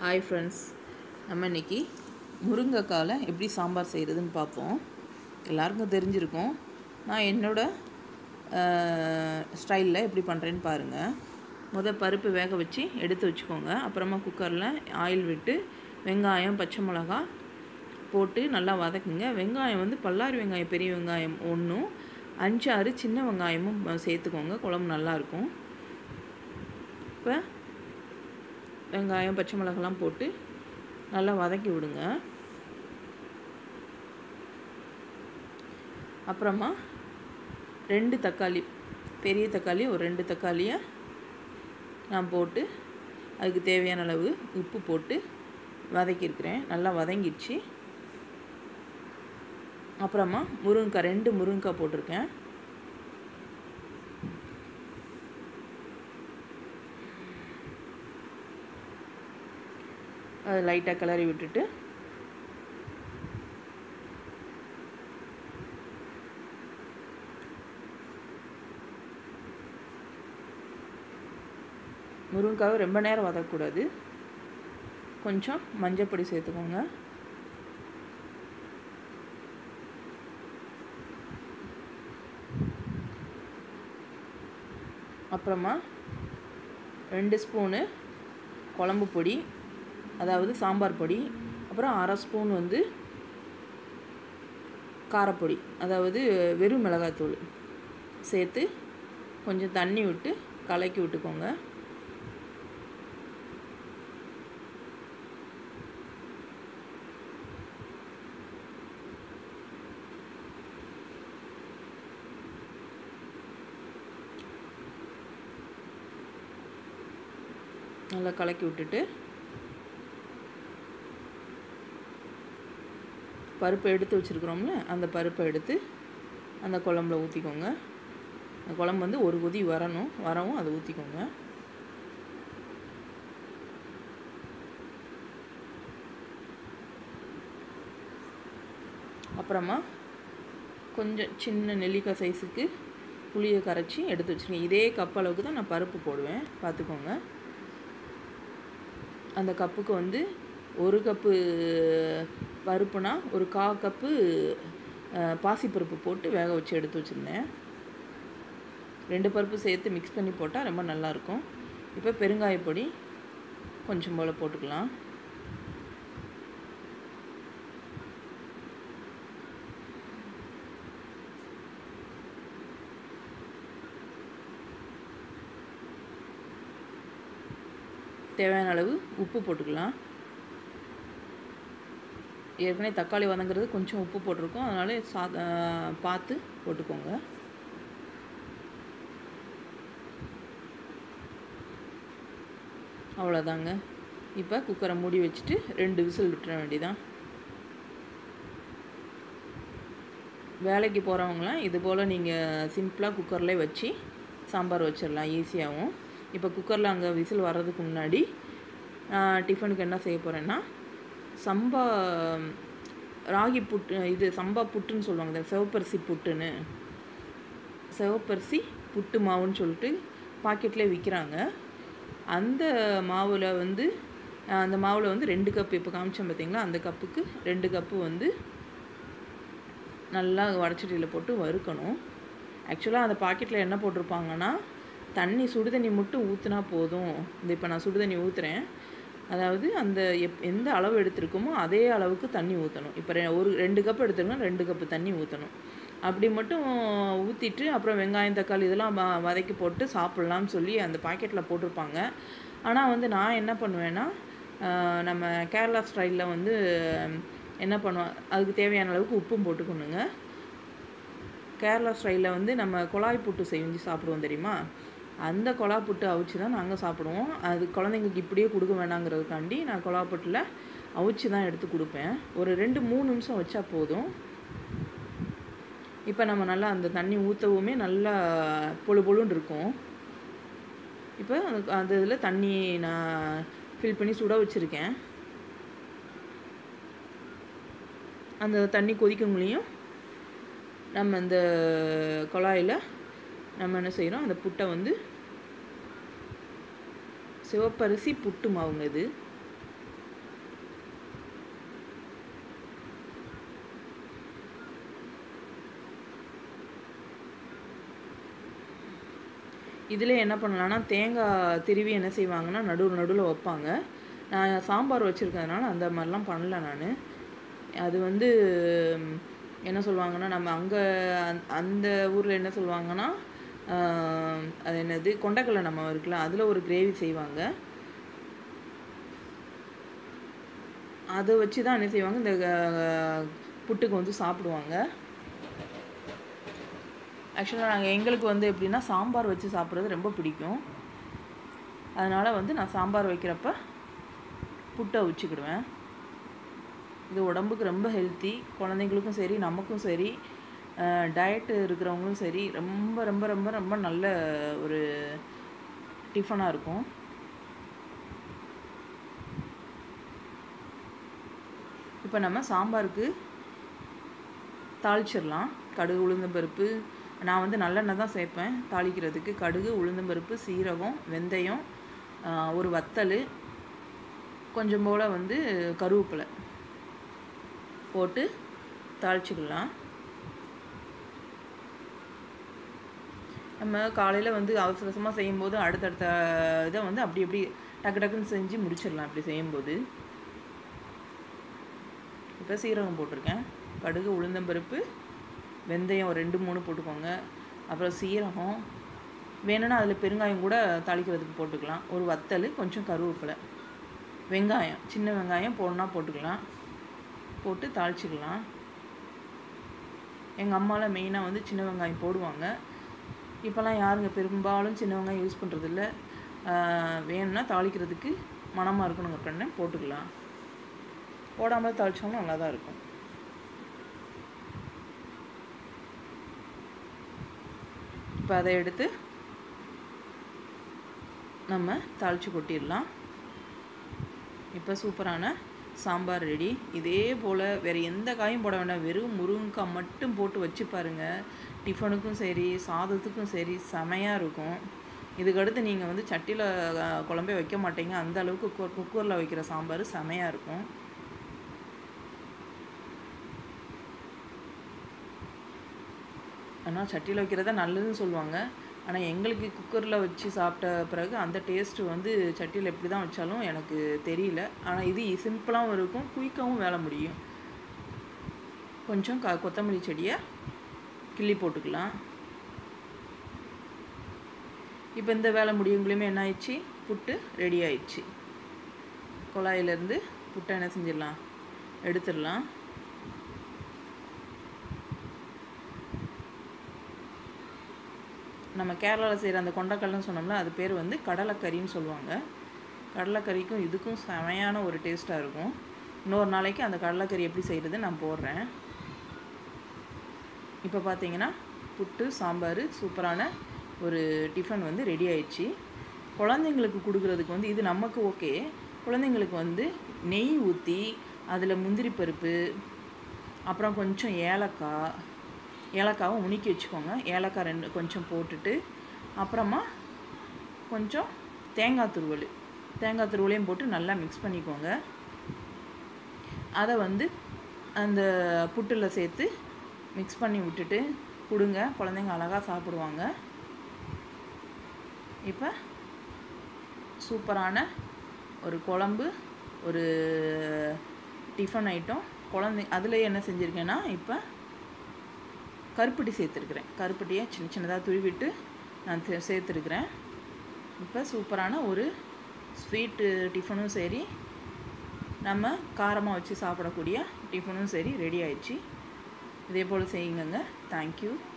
hi friends நம்ம இன்னைக்கு முருங்கைக்காயில் எப்படி சாம்பார் செய்கிறதுன்னு பார்ப்போம் எல்லாருக்கும் தெரிஞ்சிருக்கும் நான் என்னோட ஸ்டைலில் எப்படி பண்ணுறேன்னு பாருங்கள் முத பருப்பு வேக வச்சு எடுத்து வச்சுக்கோங்க அப்புறமா குக்கரில் ஆயில் விட்டு வெங்காயம் பச்சை மிளகா போட்டு நல்லா வதக்குங்க வெங்காயம் வந்து பல்லாரி வெங்காயம் பெரிய வெங்காயம் ஒன்றும் அஞ்சு ஆறு சின்ன வெங்காயமும் சேர்த்துக்கோங்க குழம்பு நல்லாயிருக்கும் இப்போ வெங்காயம் பச்சை மிளகாலாம் போட்டு நல்லா வதக்கி விடுங்க அப்புறமா ரெண்டு தக்காளி பெரிய தக்காளி ஒரு ரெண்டு தக்காளியை நான் போட்டு அதுக்கு தேவையான அளவு உப்பு போட்டு வதக்கியிருக்கிறேன் நல்லா வதங்கிடுச்சு அப்புறமா முருங்கைக்காய் ரெண்டு முருங்கைக்காய் போட்டிருக்கேன் அதை லைட்டாக கிளறி விட்டுட்டு முருங்கைக்காவை ரொம்ப நேரம் வதக்கக்கூடாது கொஞ்சம் மஞ்சப்பொடி சேர்த்துக்கோங்க அப்புறமா ரெண்டு ஸ்பூனு குழம்பு பொடி அதாவது சாம்பார் பொடி அப்புறம் அரை ஸ்பூன் வந்து காரப்பொடி அதாவது வெறும் மிளகாத்தூள் சேர்த்து கொஞ்சம் தண்ணி விட்டு கலக்கி விட்டுக்கோங்க நல்லா கலக்கி விட்டுட்டு பருப்பை எடுத்து வச்சுருக்குறோம்ல அந்த பருப்பை எடுத்து அந்த குழம்புல ஊற்றிக்கோங்க அந்த குழம்பு வந்து ஒரு கொதி வரணும் வரவும் அதை ஊற்றிக்கோங்க அப்புறமா கொஞ்சம் சின்ன நெல்லிக்காய் சைஸுக்கு புளியை கரைச்சி எடுத்து வச்சுருக்கேன் இதே கப் அளவுக்கு தான் நான் பருப்பு போடுவேன் பார்த்துக்கோங்க அந்த கப்புக்கு வந்து ஒரு கப்பு பருப்புனா ஒரு கா கப்பு பாசிப்பருப்பு போட்டு வேக வச்சு எடுத்து வச்சுருந்தேன் ரெண்டு பருப்பு சேர்த்து மிக்ஸ் பண்ணி போட்டால் ரொம்ப நல்லாயிருக்கும் இப்போ பெருங்காயப்பொடி கொஞ்சம் போல் போட்டுக்கலாம் தேவையான அளவு உப்பு போட்டுக்கலாம் ஏற்கனவே தக்காளி வதங்குறது கொஞ்சம் உப்பு போட்டிருக்கோம் அதனால சா பார்த்து போட்டுக்கோங்க அவ்வளோதாங்க இப்போ குக்கரை மூடி வச்சுட்டு ரெண்டு விசில் விட்டுற வேண்டியதான் வேலைக்கு போகிறவங்களாம் இது போல் நீங்கள் சிம்பிளாக குக்கர்லேயே வச்சு சாம்பார் வச்சிடலாம் ஈஸியாகவும் இப்போ குக்கரில் அங்கே விசில் வர்றதுக்கு முன்னாடி டிஃபனுக்கு என்ன செய்ய போகிறேன்னா சம்பா ராகி புட்டு இது சம்பா புட்டுன்னு சொல்லுவாங்க இந்த சிவப்பரிசி புட்டுன்னு சிவப்பரிசி புட்டு மாவுன்னு சொல்லிட்டு பாக்கெட்லேயே விற்கிறாங்க அந்த மாவில் வந்து அந்த மாவில் வந்து ரெண்டு கப்பு இப்போ காமிச்சேன் பார்த்தீங்களா அந்த கப்புக்கு ரெண்டு கப்பு வந்து நல்லா வடச்சட்டியில் போட்டு வறுக்கணும் ஆக்சுவலாக அந்த பாக்கெட்டில் என்ன போட்டிருப்பாங்கன்னா தண்ணி சுடு தண்ணி மட்டும் ஊற்றுனா போதும் இந்த இப்போ நான் சுடு தண்ணி ஊற்றுறேன் அதாவது அந்த எப் எந்த அளவு எடுத்திருக்கோமோ அதே அளவுக்கு தண்ணி ஊற்றணும் இப்போ ரெ ஒரு ரெண்டு கப் எடுத்துருக்கோம் ரெண்டு கப்பு தண்ணி ஊற்றணும் அப்படி மட்டும் ஊற்றிட்டு அப்புறம் வெங்காயம் தக்காளி இதெல்லாம் வ வதக்கி போட்டு சாப்பிட்லாம்னு சொல்லி அந்த பாக்கெட்டில் போட்டிருப்பாங்க ஆனால் வந்து நான் என்ன பண்ணுவேன்னா நம்ம கேரளா ஸ்டைலில் வந்து என்ன பண்ணுவோம் அதுக்கு தேவையான அளவுக்கு உப்பும் போட்டுக்கணுங்க கேரளா ஸ்டைலில் வந்து நம்ம குழாய் புட்டு செஞ்சு சாப்பிடுவோம் தெரியுமா அந்த கொலா புட்டு அவிச்சு தான் நாங்கள் சாப்பிடுவோம் அது குழந்தைங்களுக்கு இப்படியே கொடுக்க வேணாங்கிறதுக்காண்டி நான் கொலா புட்டில் அவிச்சு தான் எடுத்து கொடுப்பேன் ஒரு ரெண்டு மூணு நிமிஷம் வச்சா போதும் இப்போ நம்ம நல்லா அந்த தண்ணி ஊற்றவுமே நல்லா பொழு பொழுன்னு இருக்கும் இப்போ அந்த இதில் தண்ணி நான் ஃபில் பண்ணி சுட வச்சுருக்கேன் அந்த தண்ணி கொதிக்கங்களையும் நம்ம இந்த குழாயில் நம்ம என்ன செய்கிறோம் அந்த புட்டை வந்து சிவப்பரிசி புட்டு மாவுங்க இது இதில் என்ன பண்ணலான்னா தேங்காய் திருவி என்ன செய்வாங்கன்னா நடுவில் நடுவில் வைப்பாங்க நான் சாம்பார் வச்சுருக்கிறதுனால அந்த மாதிரிலாம் பண்ணல நான் அது வந்து ம், என்ன சொல்லுவாங்கன்னா நம்ம அங்கே அந்த ஊரில் என்ன சொல்லுவாங்கன்னா ஆஹ், அது என்னது கொண்டக்கடலை நம்ம இருக்குல்ல அதில் ஒரு கிரேவி செய்வாங்க அதை வச்சு தான் என்ன செய்வாங்க இந்த அஹ், புட்டுக்கு வந்து சாப்பிடுவாங்க ஆக்சுவலாக நாங்கள் எங்களுக்கு வந்து எப்படின்னா சாம்பார் வச்சு சாப்பிட்றது ரொம்ப பிடிக்கும் அதனால் வந்து நான் சாம்பார் வைக்கிறப்ப புட்டை வச்சுக்கிடுவேன் இது உடம்புக்கு ரொம்ப ஹெல்த்தி குழந்தைங்களுக்கும் சரி நமக்கும் சரி டயட்டு இருக்கிறவங்களும் சரி ரொம்ப ரொம்ப ரொம்ப ரொம்ப நல்ல ஒரு டிஃபனாக இருக்கும் இப்போ நம்ம சாம்பாருக்கு தாளிச்சிடலாம் கடுகு உளுந்தம்பருப்பு நான் வந்து நல்லெண்ணெய் தான் சேர்ப்பேன் தாளிக்கிறதுக்கு கடுகு உளுந்தம்பருப்பு சீரகம் வெந்தயம் ஆஹ், ஒரு வத்தல் கொஞ்சம் போல் வந்து கருவேப்பிலை போட்டு தாளிச்சிக்கலாம் நம்ம காலையில் வந்து அவசர அவசரமாக செய்யும்போது அடுத்தடுத்த இதை வந்து அப்படி அப்படி டக்கு டக்குன்னு செஞ்சு முடிச்சிடலாம் அப்படி செய்யும்போது இப்போ சீரகம் போட்டிருக்கேன் கடுகு உளுந்தம்பருப்பு வெந்தயம் ஒரு ரெண்டு மூணு போட்டுக்கோங்க அப்புறம் சீரகம் வேணும்னா அதில் பெருங்காயம் கூட தாளிக்கிறதுக்கு போட்டுக்கலாம் ஒரு வத்தல் கொஞ்சம் கருவேப்பிலை வெங்காயம் சின்ன வெங்காயம் போடணுன்னா போட்டுக்கலாம் போட்டு தாளிச்சிக்கலாம் எங்கள் அம்மாலாம் மெயினாக வந்து சின்ன வெங்காயம் போடுவாங்க இப்போல்லாம் யாருங்க பெரும்பாலும் சின்ன வெங்காயம் யூஸ் பண்ணுறதில்ல வேணும்னா தாளிக்கிறதுக்கு மணமாக இருக்கணுங்க போட்டுக்கலாம் போடாமல் தாளிச்சோம்னா நல்லா தான் இருக்கும் இப்போ அதை எடுத்து நம்ம தாளித்து கொட்டிடலாம் இப்போ சூப்பரான சாம்பார் ரெடி இதே போல் வேறு எந்த காயும் போட வேண்டாம் வெறும் முருங்கைக்காய் மட்டும் போட்டு வச்சு பாருங்கள் டிஃபனுக்கும் சரி சாதத்துக்கும் சரி செமையாக இருக்கும் இதுக்கடுத்து நீங்கள் வந்து சட்டியில் குழம்பே வைக்க மாட்டீங்க அந்த அளவுக்கு குக்கர் குக்கரில் வைக்கிற சாம்பார் செமையாக இருக்கும் ஆனால் சட்டியில் வைக்கிறதா நல்லதுன்னு சொல்லுவாங்க ஆனால் எங்களுக்கு குக்கரில் வச்சு சாப்பிட்ட பிறகு அந்த டேஸ்ட்டு வந்து சட்டியில் எப்படி தான் வச்சாலும் எனக்கு தெரியல ஆனால் இது சிம்பிளாகவும் இருக்கும் குயிக்காகவும் வேலை முடியும் கொஞ்சம் க கொத்தமல்லி செடியை கிள்ளி போட்டுக்கலாம் இப்போ இந்த வேலை முடியுங்களையுமே என்ன ஆயிடுச்சு புட்டு ரெடி ஆயிடுச்சு குழாயிலேருந்து புட்டை என்ன செஞ்சிடலாம் எடுத்துடலாம் நம்ம கேரளாவில் செய்கிற அந்த கொண்டக்கடலைன்னு சொன்னோம்ல அது பேர் வந்து கடலைக்கறின்னு சொல்லுவாங்க கடலைக்கறிக்கும் இதுக்கும் செமையான ஒரு டேஸ்ட்டாக இருக்கும் இன்னொரு நாளைக்கு அந்த கடலைக்கறி எப்படி செய்கிறது நான் போடுறேன் இப்போ பார்த்தீங்கன்னா புட்டு சாம்பார் சூப்பரான ஒரு டிஃபன் வந்து ரெடி ஆயிடுச்சு குழந்தைங்களுக்கு கொடுக்குறதுக்கு வந்து இது நமக்கு ஓகே குழந்தைங்களுக்கு வந்து நெய் ஊற்றி அதில் முந்திரி பருப்பு அப்புறம் கொஞ்சம் ஏலக்காய் ஏலக்காவை உணுக்கி வச்சுக்கோங்க ஏலக்காய் ரெண்டு கொஞ்சம் போட்டுட்டு அப்புறமா கொஞ்சம் தேங்காய் துருவல் தேங்காய் துருவலையும் போட்டு நல்லா மிக்ஸ் பண்ணிக்கோங்க அதை வந்து அந்த புட்டில் சேர்த்து மிக்ஸ் பண்ணி விட்டுட்டு கொடுங்க குழந்தைங்க அழகாக சாப்பிடுவாங்க இப்போ சூப்பரான ஒரு குழம்பு ஒரு டிஃபன் ஐட்டம் குழந்தை அதில் என்ன செஞ்சுருக்கேன்னா இப்போ கருப்பட்டி சேர்த்துருக்குறேன் கருப்பட்டியை சின்ன சின்னதாக துருவிட்டு நான் சே- சேர்த்துருக்குறேன் இப்போ சூப்பரான ஒரு ஸ்வீட்டு டிஃபனும் சரி நம்ம காரமாக வச்சு சாப்பிடக்கூடிய டிஃபனும் சரி ரெடி ஆயிடுச்சு இதே போல் செய்யுங்கங்க தேங்க்யூ